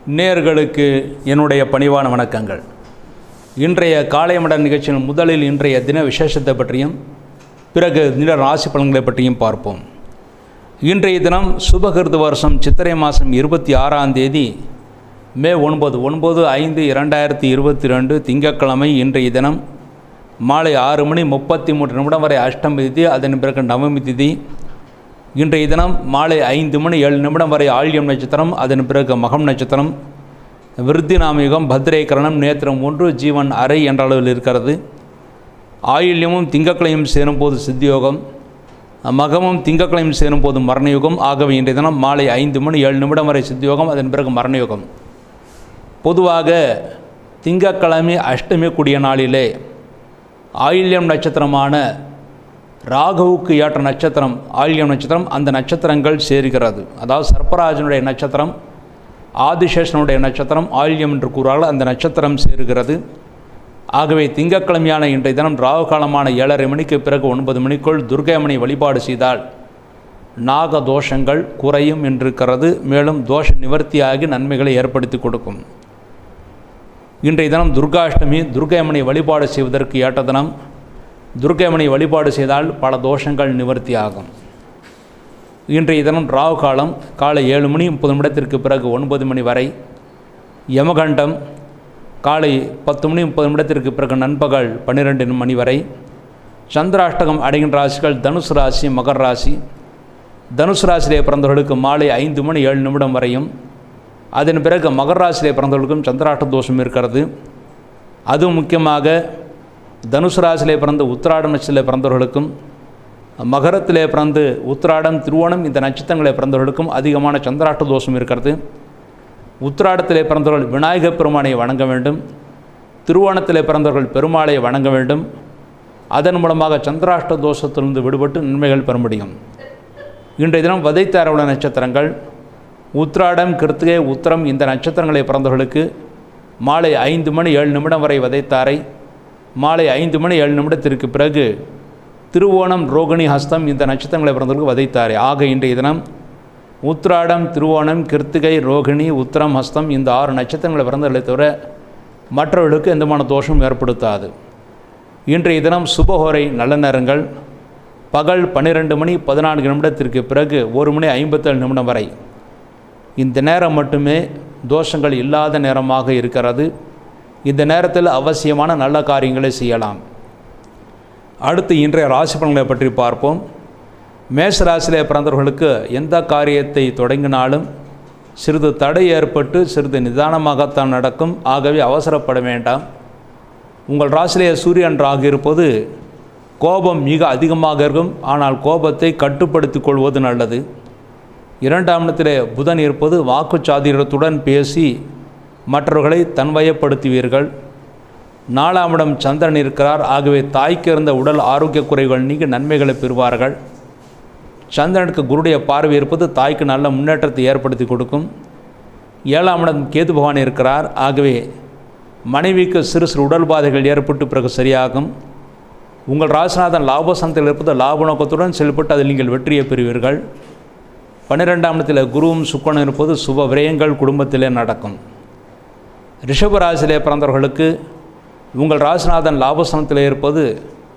நேர்களுக்கு என்னுடைய பணிவான வணக்கங்கள் இன்றைய காலை மடல் நிகழ்ச்சியின் முதலில் இன்றைய தின விசேஷத்தை பற்றியும் பிறகு தின ராசி பலன்களை பற்றியும் பார்ப்போம் இன்றைய தினம் சுபகிருது வருஷம் சித்திரை மாதம் இருபத்தி ஆறாம் தேதி மே ஒன்பது ஒன்பது ஐந்து இரண்டாயிரத்தி இருபத்தி ரெண்டு திங்கட்கிழமை இன்றைய தினம் மாலை ஆறு மணி முப்பத்தி மூன்று நிமிடம் வரை அஷ்டமி திதி அதன் பிறகு நவமி திதி இன்றைய தினம் மாலை ஐந்து மணி ஏழு நிமிடம் வரை ஆழியம் நட்சத்திரம் அதன் பிறகு மகம் நட்சத்திரம் விருத்தி நாமயுகம் பத்ரை கரணம் நேத்திரம் ஒன்று ஜீவன் அறை என்ற அளவில் இருக்கிறது ஆயில்யமும் திங்கக்கிழையும் சேரும்போது சித்தியோகம் மகமும் திங்கக்கிழையும் சேரும்போது மரணயுகம் ஆகவே இன்றைய தினம் மாலை ஐந்து மணி ஏழு நிமிடம் வரை சித்தியோகம் அதன் பிறகு மரணயுகம் பொதுவாக திங்கக்கிழமை அஷ்டமி கூடிய நாளிலே ஆயில்யம் நட்சத்திரமான ராகுவுக்கு ஏற்ற நட்சத்திரம் ஆயில்யம் நட்சத்திரம் அந்த நட்சத்திரங்கள் சேருகிறது அதாவது சர்ப்பராஜனுடைய நட்சத்திரம் ஆதிசேஷனுடைய நட்சத்திரம் ஆயில்யம் என்று கூறால் அந்த நட்சத்திரம் சேருகிறது ஆகவே திங்கட்கிழமையான இன்றைய தினம் ராகு காலமான ஏழரை மணிக்கு பிறகு ஒன்பது மணிக்குள் துர்கைமணி வழிபாடு செய்தால் நாக தோஷங்கள் குறையும் என்றிருக்கிறது மேலும் தோஷ நிவர்த்தியாகி நன்மைகளை ஏற்படுத்தி கொடுக்கும் இன்றைய தினம் துர்காஷ்டமி துர்கைமணி வழிபாடு செய்வதற்கு ஏற்ற தினம் துர்க்கைமணி வழிபாடு செய்தால் பல தோஷங்கள் நிவர்த்தி ஆகும் இன்றைய தினம் ராகு காலம் காலை ஏழு மணி முப்பது நிமிடத்திற்கு பிறகு ஒன்பது மணி வரை யமகண்டம் காலை பத்து மணி முப்பது நிமிடத்திற்கு பிறகு நண்பகல் பன்னிரெண்டு மணி வரை சந்திராஷ்டகம் அடைகின்ற ராசிகள் தனுசு ராசி மகர் ராசி தனுசு ராசியிலே பிறந்தவர்களுக்கு மாலை ஐந்து மணி ஏழு நிமிடம் வரையும் அதன் பிறகு மகர் ராசியிலே பிறந்தவர்களுக்கும் சந்திராஷ்ட தோஷம் இருக்கிறது அதுவும் முக்கியமாக தனுசு ராசியிலே பிறந்த உத்திராடம் நட்சத்திரத்தில் பிறந்தவர்களுக்கும் மகரத்திலே பிறந்து உத்திராடம் திருவோணம் இந்த நட்சத்திரங்களே பிறந்தவர்களுக்கும் அதிகமான சந்திராஷ்ட தோஷம் இருக்கிறது உத்திராடத்திலே பிறந்தவர்கள் விநாயகப் பெருமானை வணங்க வேண்டும் திருவோணத்திலே பிறந்தவர்கள் பெருமாளை வணங்க வேண்டும் அதன் மூலமாக சந்திராஷ்ட தோஷத்திலிருந்து விடுபட்டு நன்மைகள் பெற முடியும் இன்றைய தினம் வதைத்தாரவுள்ள நட்சத்திரங்கள் உத்திராடம் கிருத்திகை உத்திரம் இந்த நட்சத்திரங்களை பிறந்தவர்களுக்கு மாலை ஐந்து மணி ஏழு நிமிடம் வரை வதைத்தாரை மாலை ஐந்து மணி ஏழு நிமிடத்திற்கு பிறகு திருவோணம் ரோகிணி ஹஸ்தம் இந்த நட்சத்திரங்களை பிறந்தவர்களுக்கு வதைத்தாரே ஆக இன்றைய தினம் உத்திராடம் திருவோணம் கிருத்திகை ரோகிணி உத்திரம் ஹஸ்தம் இந்த ஆறு நட்சத்திரங்களை பிறந்தவர்களை தவிர மற்றவர்களுக்கு எந்தமான தோஷமும் ஏற்படுத்தாது இன்றைய தினம் சுபஹோரை நல்ல நேரங்கள் பகல் பன்னிரெண்டு மணி பதினான்கு நிமிடத்திற்கு பிறகு ஒரு மணி ஐம்பத்தேழு நிமிடம் வரை இந்த நேரம் மட்டுமே தோஷங்கள் இல்லாத நேரமாக இருக்கிறது இந்த நேரத்தில் அவசியமான நல்ல காரியங்களை செய்யலாம் அடுத்து இன்றைய ராசி பலன்களை பற்றி பார்ப்போம் மேஷ ராசியிலே பிறந்தவர்களுக்கு எந்த காரியத்தை தொடங்கினாலும் சிறிது தடை ஏற்பட்டு சிறிது நிதானமாகத்தான் நடக்கும் ஆகவே அவசரப்பட வேண்டாம் உங்கள் ராசியிலே சூரியன் ராகு இருப்பது கோபம் மிக அதிகமாக இருக்கும் ஆனால் கோபத்தை கட்டுப்படுத்திக் கொள்வது நல்லது இரண்டாம் இடத்திலே புதன் இருப்பது வாக்குச்சாதிரத்துடன் பேசி மற்றவர்களை தன்வயப்படுத்துவீர்கள் நாலாம் இடம் சந்திரன் இருக்கிறார் ஆகவே தாய்க்கு இருந்த உடல் ஆரோக்கிய குறைகள் நீங்கி நன்மைகளை பெறுவார்கள் சந்திரனுக்கு குருடைய பார்வை இருப்பது தாய்க்கு நல்ல முன்னேற்றத்தை ஏற்படுத்தி கொடுக்கும் ஏழாம் இடம் கேது பகவான் இருக்கிறார் ஆகவே மனைவிக்கு சிறு சிறு உடல் பாதைகள் ஏற்பட்டு பிறகு சரியாகும் உங்கள் ராசிநாதன் லாபசனத்தில் இருப்பது லாப நோக்கத்துடன் செயல்பட்டு அதில் நீங்கள் வெற்றியை பெறுவீர்கள் பன்னிரெண்டாம் இடத்தில் குருவும் சுக்கனும் இருப்பது சுப விரயங்கள் குடும்பத்திலே நடக்கும் ரிஷப ராசியிலே பிறந்தவர்களுக்கு உங்கள் ராசிநாதன் லாபசனத்தில் இருப்பது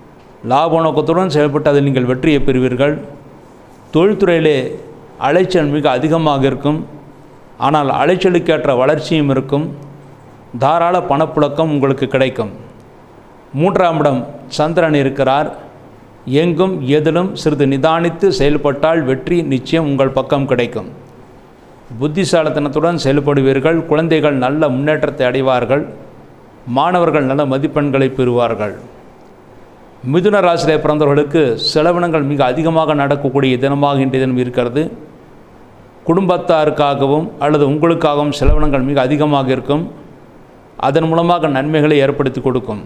லாப நோக்கத்துடன் செயல்பட்டு அதில் நீங்கள் வெற்றியை பெறுவீர்கள் தொழில்துறையிலே அலைச்சல் மிக அதிகமாக இருக்கும் ஆனால் அலைச்சலுக்கேற்ற வளர்ச்சியும் இருக்கும் தாராள பணப்புழக்கம் உங்களுக்கு கிடைக்கும் மூன்றாம் இடம் சந்திரன் இருக்கிறார் எங்கும் எதிலும் சிறிது நிதானித்து செயல்பட்டால் வெற்றி நிச்சயம் உங்கள் பக்கம் கிடைக்கும் புத்திசாலித்தனத்துடன் செயல்படுவீர்கள் குழந்தைகள் நல்ல முன்னேற்றத்தை அடைவார்கள் மாணவர்கள் நல்ல மதிப்பெண்களை பெறுவார்கள் மிதுன ராசியிலே பிறந்தவர்களுக்கு செலவினங்கள் மிக அதிகமாக நடக்கக்கூடிய தினமாக இன்றைய தினம் இருக்கிறது குடும்பத்தாருக்காகவும் அல்லது உங்களுக்காகவும் செலவினங்கள் மிக அதிகமாக இருக்கும் அதன் மூலமாக நன்மைகளை ஏற்படுத்தி கொடுக்கும்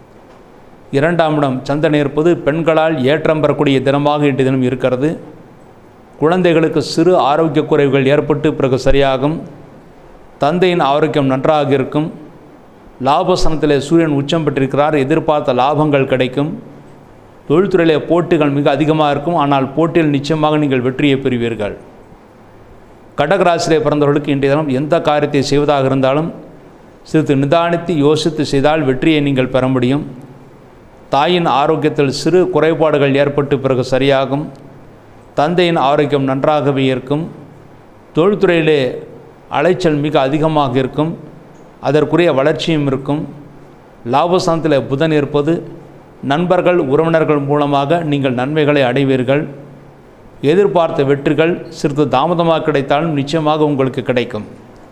இரண்டாம் இடம் சந்திரன் இருப்பது பெண்களால் ஏற்றம் பெறக்கூடிய தினமாக இன்றைய தினம் இருக்கிறது குழந்தைகளுக்கு சிறு ஆரோக்கிய குறைவுகள் ஏற்பட்டு பிறகு சரியாகும் தந்தையின் ஆரோக்கியம் நன்றாக இருக்கும் லாபசனத்திலே சூரியன் உச்சம் பெற்றிருக்கிறார் எதிர்பார்த்த லாபங்கள் கிடைக்கும் தொழில்துறையிலே போட்டிகள் மிக அதிகமாக இருக்கும் ஆனால் போட்டியில் நிச்சயமாக நீங்கள் வெற்றியை பெறுவீர்கள் கடகராசிலே பிறந்தவர்களுக்கு இன்றைய தினம் எந்த காரியத்தை செய்வதாக இருந்தாலும் சிறிது நிதானித்து யோசித்து செய்தால் வெற்றியை நீங்கள் பெற முடியும் தாயின் ஆரோக்கியத்தில் சிறு குறைபாடுகள் ஏற்பட்டு பிறகு சரியாகும் தந்தையின் ஆரோக்கியம் நன்றாகவே இருக்கும் தொழில்துறையிலே அலைச்சல் மிக அதிகமாக இருக்கும் அதற்குரிய வளர்ச்சியும் இருக்கும் லாபஸ்தானத்தில் புதன் இருப்பது நண்பர்கள் உறவினர்கள் மூலமாக நீங்கள் நன்மைகளை அடைவீர்கள் எதிர்பார்த்த வெற்றிகள் சிறிது தாமதமாக கிடைத்தாலும் நிச்சயமாக உங்களுக்கு கிடைக்கும்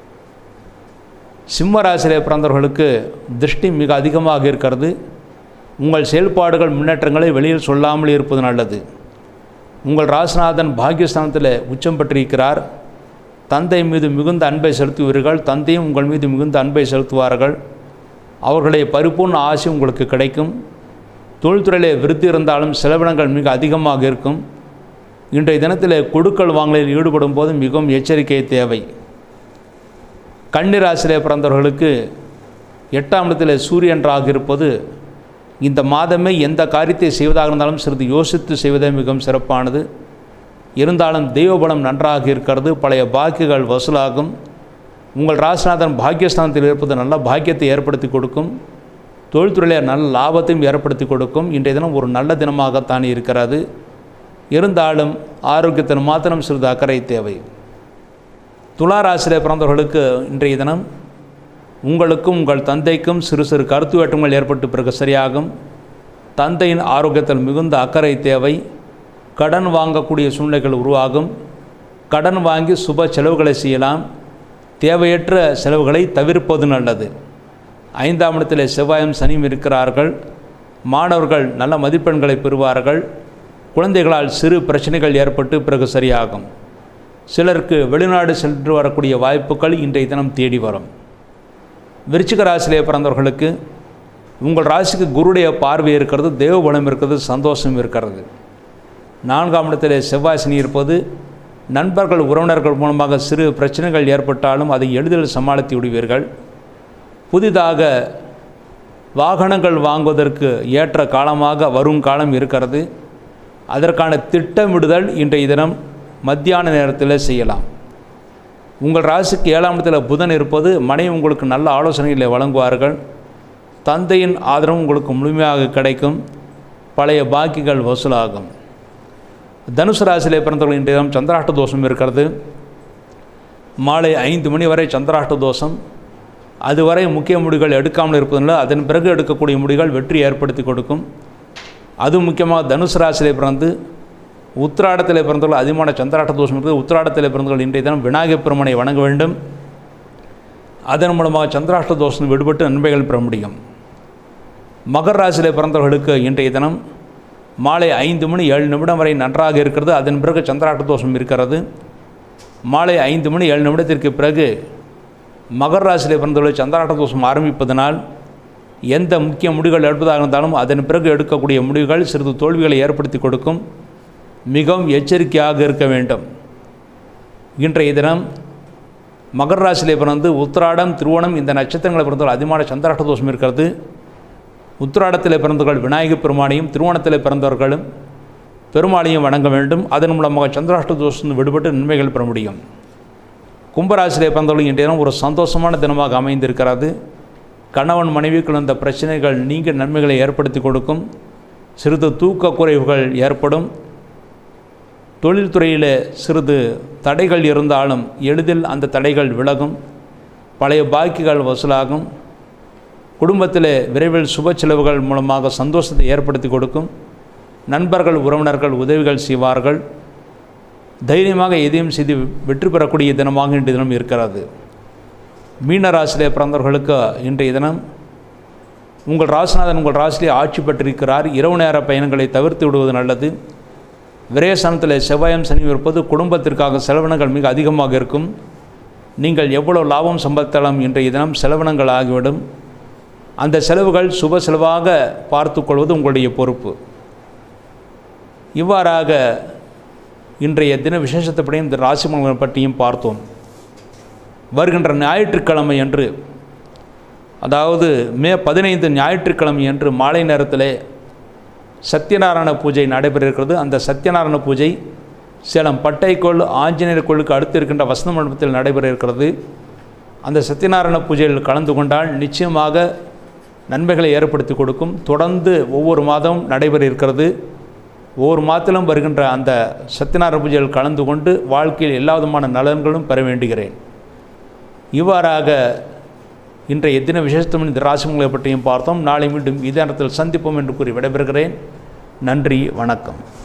சிம்ம ராசியிலே பிறந்தவர்களுக்கு திருஷ்டி மிக அதிகமாக இருக்கிறது உங்கள் செயல்பாடுகள் முன்னேற்றங்களை வெளியில் சொல்லாமல் இருப்பது நல்லது உங்கள் ராசிநாதன் பாக்கியஸ்தானத்தில் உச்சம் பெற்றிருக்கிறார் தந்தை மீது மிகுந்த அன்பை செலுத்துவீர்கள் தந்தையும் உங்கள் மீது மிகுந்த அன்பை செலுத்துவார்கள் அவர்களுடைய பரிபூர்ண ஆசை உங்களுக்கு கிடைக்கும் தொழில்துறையிலே விருத்தி இருந்தாலும் செலவினங்கள் மிக அதிகமாக இருக்கும் இன்றைய தினத்தில் கொடுக்கல் வாங்கலில் ஈடுபடும் போது மிகவும் எச்சரிக்கை தேவை கன்னிராசிலே பிறந்தவர்களுக்கு எட்டாம் இடத்தில் சூரியன்றாக இருப்பது இந்த மாதமே எந்த காரியத்தை செய்வதாக இருந்தாலும் சிறிது யோசித்து செய்வதே மிகவும் சிறப்பானது இருந்தாலும் தெய்வபலம் நன்றாக இருக்கிறது பழைய பாக்கியங்கள் வசூலாகும் உங்கள் ராசிநாதன் பாக்கியஸ்தானத்தில் இருப்பது நல்ல பாக்கியத்தை ஏற்படுத்தி கொடுக்கும் தொழில்துறையில் நல்ல லாபத்தையும் ஏற்படுத்தி கொடுக்கும் இன்றைய தினம் ஒரு நல்ல தினமாகத்தான் இருக்கிறது இருந்தாலும் ஆரோக்கியத்தில் மாத்திரம் சிறிது அக்கறை தேவை துலா ராசியிலே பிறந்தவர்களுக்கு இன்றைய தினம் உங்களுக்கும் உங்கள் தந்தைக்கும் சிறு சிறு கருத்து வேற்றுமைகள் ஏற்பட்டு பிறகு சரியாகும் தந்தையின் ஆரோக்கியத்தில் மிகுந்த அக்கறை தேவை கடன் வாங்கக்கூடிய சூழ்நிலைகள் உருவாகும் கடன் வாங்கி சுப செலவுகளை செய்யலாம் தேவையற்ற செலவுகளை தவிர்ப்பது நல்லது ஐந்தாம் இடத்திலே செவ்வாயும் சனியும் இருக்கிறார்கள் மாணவர்கள் நல்ல மதிப்பெண்களை பெறுவார்கள் குழந்தைகளால் சிறு பிரச்சனைகள் ஏற்பட்டு பிறகு சரியாகும் சிலருக்கு வெளிநாடு சென்று வரக்கூடிய வாய்ப்புகள் இன்றைய தினம் தேடி வரும் விருச்சிக ராசியிலே பிறந்தவர்களுக்கு உங்கள் ராசிக்கு குருடைய பார்வை இருக்கிறது தேவபலம் இருக்கிறது சந்தோஷம் இருக்கிறது நான்காம் இடத்திலே செவ்வாய் சனி இருப்பது நண்பர்கள் உறவினர்கள் மூலமாக சிறு பிரச்சனைகள் ஏற்பட்டாலும் அதை எளிதில் சமாளித்து விடுவீர்கள் புதிதாக வாகனங்கள் வாங்குவதற்கு ஏற்ற காலமாக வரும் காலம் இருக்கிறது அதற்கான திட்டமிடுதல் இன்றைய தினம் மத்தியான நேரத்தில் செய்யலாம் உங்கள் ராசிக்கு ஏழாம் இடத்தில் புதன் இருப்பது மனைவி உங்களுக்கு நல்ல ஆலோசனைகளை வழங்குவார்கள் தந்தையின் ஆதரவு உங்களுக்கு முழுமையாக கிடைக்கும் பழைய பாக்கிகள் வசூலாகும் தனுசு ராசியிலே பிறந்தவர்கள் இன்றைய தினம் சந்திராஷ்ட தோஷம் இருக்கிறது மாலை ஐந்து மணி வரை சந்திராஷ்ட தோஷம் அதுவரை முக்கிய முடிவுகள் எடுக்காமல் இருப்பதனால அதன் பிறகு எடுக்கக்கூடிய முடிவுகள் வெற்றி ஏற்படுத்தி கொடுக்கும் அது முக்கியமாக தனுசு ராசியிலே பிறந்து உத்திராடத்தில் பிறந்தவர்கள் அதிகமான சந்திராட்ட தோஷம் இருக்குது உத்திராடத்தில் பிறந்தவர்கள் இன்றைய தினம் விநாயகப் பெருமனை வணங்க வேண்டும் அதன் மூலமாக சந்திராஷ்ட தோஷம் விடுபட்டு நன்மைகள் பெற முடியும் மகர் ராசியில் பிறந்தவர்களுக்கு இன்றைய தினம் மாலை ஐந்து மணி ஏழு நிமிடம் வரை நன்றாக இருக்கிறது அதன் பிறகு சந்திராட்ட தோஷம் இருக்கிறது மாலை ஐந்து மணி ஏழு நிமிடத்திற்கு பிறகு மகர் ராசியில் பிறந்தவர்கள் சந்திராட்ட தோஷம் ஆரம்பிப்பதனால் எந்த முக்கிய முடிவுகள் எடுப்பதாக இருந்தாலும் அதன் பிறகு எடுக்கக்கூடிய முடிவுகள் சிறிது தோல்விகளை ஏற்படுத்தி கொடுக்கும் மிகவும் எச்சரிக்கையாக இருக்க வேண்டும் இன்றைய தினம் மகர் ராசியிலே பிறந்து உத்திராடம் திருவோணம் இந்த நட்சத்திரங்களை பிறந்தவர்கள் அதிகமான சந்திராட்ட தோஷம் இருக்கிறது உத்திராடத்தில் பிறந்தவர்கள் விநாயகப் பெருமானையும் திருவோணத்தில் பிறந்தவர்களும் பெருமாளையும் வணங்க வேண்டும் அதன் மூலமாக சந்திராஷ்ட தோஷம் விடுபட்டு நன்மைகள் பெற முடியும் கும்பராசியிலே பிறந்தவர்கள் இன்றைய தினம் ஒரு சந்தோஷமான தினமாக அமைந்திருக்கிறது கணவன் மனைவிக்குள் இந்த பிரச்சனைகள் நீங்க நன்மைகளை ஏற்படுத்தி கொடுக்கும் சிறிது தூக்க குறைவுகள் ஏற்படும் தொழில்துறையில் சிறிது தடைகள் இருந்தாலும் எளிதில் அந்த தடைகள் விலகும் பழைய பாக்கிகள் வசூலாகும் குடும்பத்தில் விரைவில் சுப செலவுகள் மூலமாக சந்தோஷத்தை ஏற்படுத்தி கொடுக்கும் நண்பர்கள் உறவினர்கள் உதவிகள் செய்வார்கள் தைரியமாக எதையும் செய்து வெற்றி பெறக்கூடிய தினமாக இன்றைய தினம் இருக்கிறது மீன ராசியிலே பிறந்தவர்களுக்கு இன்றைய தினம் உங்கள் ராசிநாதன் உங்கள் ராசியிலே ஆட்சி பெற்றிருக்கிறார் இரவு நேர பயணங்களை தவிர்த்து விடுவது நல்லது விரயசனத்தில் செவ்வாயம் சனி இருப்பது குடும்பத்திற்காக செலவினங்கள் மிக அதிகமாக இருக்கும் நீங்கள் எவ்வளவு லாபம் சம்பாதித்தாலும் இன்றைய தினம் செலவினங்கள் ஆகிவிடும் அந்த செலவுகள் சுப செலவாக பார்த்து கொள்வது உங்களுடைய பொறுப்பு இவ்வாறாக இன்றைய தின விசேஷத்தைப்படியும் இந்த ராசி பலன்களை பற்றியும் பார்த்தோம் வருகின்ற ஞாயிற்றுக்கிழமை அன்று அதாவது மே பதினைந்து ஞாயிற்றுக்கிழமை அன்று மாலை நேரத்திலே சத்யநாராயண பூஜை நடைபெற இருக்கிறது அந்த சத்யநாராயண பூஜை சேலம் பட்டைக்கோள் ஆஞ்சநேயர் கோளுக்கு அடுத்து இருக்கின்ற வசந்த மண்டபத்தில் நடைபெற இருக்கிறது அந்த சத்யநாராயண பூஜையில் கலந்து கொண்டால் நிச்சயமாக நன்மைகளை ஏற்படுத்தி கொடுக்கும் தொடர்ந்து ஒவ்வொரு மாதம் நடைபெற இருக்கிறது ஒவ்வொரு மாதத்திலும் வருகின்ற அந்த சத்யநாராயண பூஜையில் கலந்து கொண்டு வாழ்க்கையில் எல்லா விதமான நலன்களும் பெற வேண்டுகிறேன் இவ்வாறாக இன்றைய தின விசேஷத்தம் இந்த ராசிமங்களை பற்றியும் பார்த்தோம் நாளை மீண்டும் இதே நேரத்தில் சந்திப்போம் என்று கூறி விடைபெறுகிறேன் நன்றி வணக்கம்